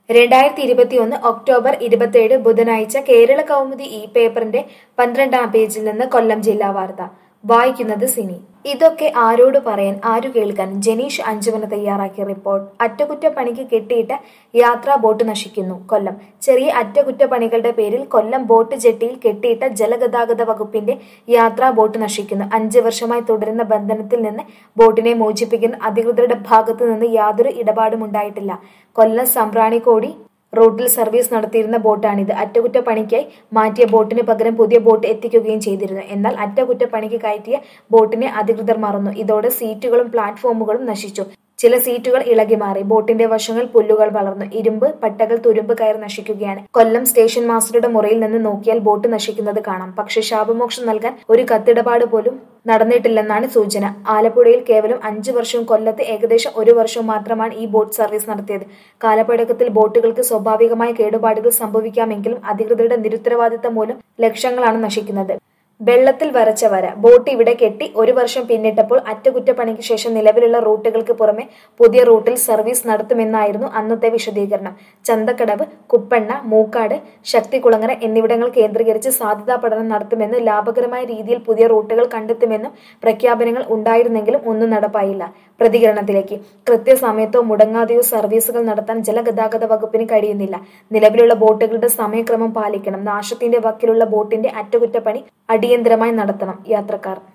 രണ്ടായിരത്തി ഇരുപത്തിയൊന്ന് ഒക്ടോബർ ഇരുപത്തിയേഴ് ബുധനാഴ്ച കേരള കൗമുദി ഈ പേപ്പറിന്റെ പന്ത്രണ്ടാം പേജിൽ നിന്ന് കൊല്ലം ജില്ലാ വാർത്ത വായിക്കുന്നത് സിനി ഇതൊക്കെ ആരോട് പറയാൻ ആരു കേൾക്കാൻ ജനീഷ് അഞ്ചുമന തയ്യാറാക്കിയ റിപ്പോർട്ട് അറ്റകുറ്റപ്പണിക്ക് കെട്ടിയിട്ട യാത്രാ ബോട്ട് നശിക്കുന്നു കൊല്ലം ചെറിയ അറ്റകുറ്റപ്പണികളുടെ പേരിൽ കൊല്ലം ബോട്ട് ജെട്ടിയിൽ കെട്ടിയിട്ട ജലഗതാഗത വകുപ്പിന്റെ യാത്രാ ബോട്ട് നശിക്കുന്നു അഞ്ച് വർഷമായി തുടരുന്ന ബന്ധനത്തിൽ നിന്ന് ബോട്ടിനെ മോചിപ്പിക്കുന്ന അധികൃതരുടെ ഭാഗത്തു നിന്ന് യാതൊരു ഇടപാടും ഉണ്ടായിട്ടില്ല കൊല്ലം സംബ്രാണിക്കോടി റൂട്ടിൽ സർവീസ് നടത്തിയിരുന്ന ബോട്ടാണിത് അറ്റകുറ്റപ്പണിക്കായി മാറ്റിയ ബോട്ടിന് പകരം പുതിയ ബോട്ട് എത്തിക്കുകയും ചെയ്തിരുന്നു എന്നാൽ അറ്റകുറ്റപ്പണിക്ക് കയറ്റിയ ബോട്ടിനെ അധികൃതർ മറന്നു ഇതോടെ സീറ്റുകളും പ്ലാറ്റ്ഫോമുകളും നശിച്ചു ചില സീറ്റുകൾ ഇളകി മാറി ബോട്ടിന്റെ വശങ്ങൾ പുല്ലുകൾ വളർന്നു ഇരുമ്പ് പട്ടകൾ തുരുമ്പ് കയറി നശിക്കുകയാണ് കൊല്ലം സ്റ്റേഷൻ മാസ്റ്ററുടെ മുറിയിൽ നിന്ന് നോക്കിയാൽ ബോട്ട് നശിക്കുന്നത് കാണാം പക്ഷേ ശാപമോക്ഷം നൽകാൻ ഒരു കത്തിടപാട് പോലും നടന്നിട്ടില്ലെന്നാണ് സൂചന ആലപ്പുഴയിൽ കേവലം അഞ്ചു വർഷവും കൊല്ലത്ത് ഏകദേശം ഒരു വർഷവും മാത്രമാണ് ഈ ബോട്ട് സർവീസ് നടത്തിയത് കാലപ്പഴക്കത്തിൽ ബോട്ടുകൾക്ക് സ്വാഭാവികമായ കേടുപാടുകൾ സംഭവിക്കാമെങ്കിലും അധികൃതരുടെ നിരുത്തരവാദിത്തം മൂലം ലക്ഷങ്ങളാണ് നശിക്കുന്നത് വെള്ളത്തിൽ വരച്ച വര ബോട്ട് ഇവിടെ കെട്ടി ഒരു വർഷം പിന്നിട്ടപ്പോൾ അറ്റകുറ്റപ്പണിക്ക് ശേഷം നിലവിലുള്ള റൂട്ടുകൾക്ക് പുറമെ പുതിയ റൂട്ടിൽ സർവീസ് നടത്തുമെന്നായിരുന്നു അന്നത്തെ വിശദീകരണം ചന്തക്കടവ് കുപ്പണ്ണ മൂക്കാട് ശക്തികുളങ്ങര എന്നിവിടങ്ങൾ കേന്ദ്രീകരിച്ച് സാധ്യതാ പഠനം നടത്തുമെന്നും ലാഭകരമായ രീതിയിൽ പുതിയ റൂട്ടുകൾ കണ്ടെത്തുമെന്നും പ്രഖ്യാപനങ്ങൾ ഉണ്ടായിരുന്നെങ്കിലും ഒന്നും നടപ്പായില്ല പ്രതികരണത്തിലേക്ക് കൃത്യസമയത്തോ മുടങ്ങാതെയോ സർവീസുകൾ നടത്താൻ ജലഗതാഗത വകുപ്പിന് കഴിയുന്നില്ല നിലവിലുള്ള ബോട്ടുകളുടെ സമയക്രമം പാലിക്കണം നാശത്തിന്റെ വക്കിലുള്ള ബോട്ടിന്റെ അറ്റകുറ്റപ്പണി അടിയന്തരമായി നടത്തണം യാത്രക്കാർ